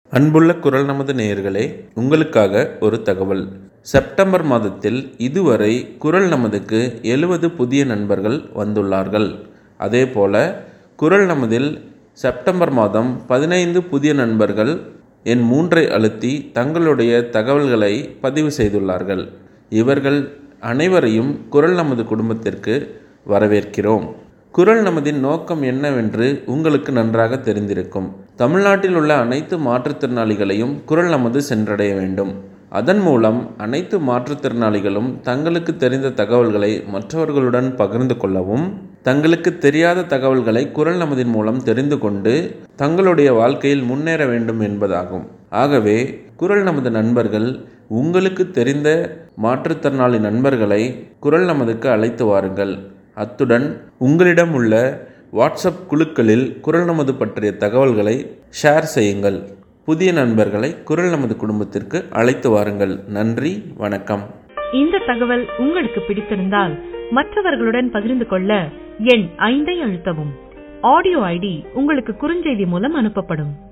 அன்புள்ள குரல் நமது நேயர்களே உங்களுக்காக ஒரு தகவல் செப்டம்பர் மாதத்தில் இதுவரை குரல் நமதுக்கு எழுபது புதிய நண்பர்கள் வந்துள்ளார்கள் அதேபோல குரல் நமதில் செப்டம்பர் மாதம் பதினைந்து புதிய நண்பர்கள் என் மூன்றை அழுத்தி தங்களுடைய தகவல்களை பதிவு செய்துள்ளார்கள் இவர்கள் அனைவரையும் குரல் நமது குடும்பத்திற்கு வரவேற்கிறோம் குரல் நமதின் நோக்கம் என்னவென்று உங்களுக்கு நன்றாக தெரிந்திருக்கும் தமிழ்நாட்டில் உள்ள அனைத்து மாற்றுத்திறனாளிகளையும் குரல் நமது சென்றடைய வேண்டும் அதன் மூலம் அனைத்து மாற்றுத்திறனாளிகளும் தங்களுக்கு தெரிந்த தகவல்களை மற்றவர்களுடன் பகிர்ந்து கொள்ளவும் தங்களுக்கு தெரியாத தகவல்களை குரல் நமதின் மூலம் தெரிந்து கொண்டு தங்களுடைய வாழ்க்கையில் முன்னேற வேண்டும் என்பதாகும் ஆகவே குரல் நமது நண்பர்கள் உங்களுக்கு தெரிந்த மாற்றுத்திறனாளி நண்பர்களை குரல் நமதுக்கு அழைத்து வாருங்கள் அத்துடன் உங்களிடம் உள்ள வாட்ஸ்அப் குழுக்களில் குரல் நமது பற்றிய தகவல்களை ஷேர் செய்யுங்கள் புதிய நண்பர்களை குரல் நமது குடும்பத்திற்கு அழைத்து வாருங்கள் நன்றி வணக்கம் இந்த தகவல் உங்களுக்கு பிடித்திருந்தால் மற்றவர்களுடன் பகிர்ந்து கொள்ள எண் ஐந்தை அழுத்தவும் ஆடியோ ஐடி உங்களுக்கு குறுஞ்செய்தி மூலம் அனுப்பப்படும்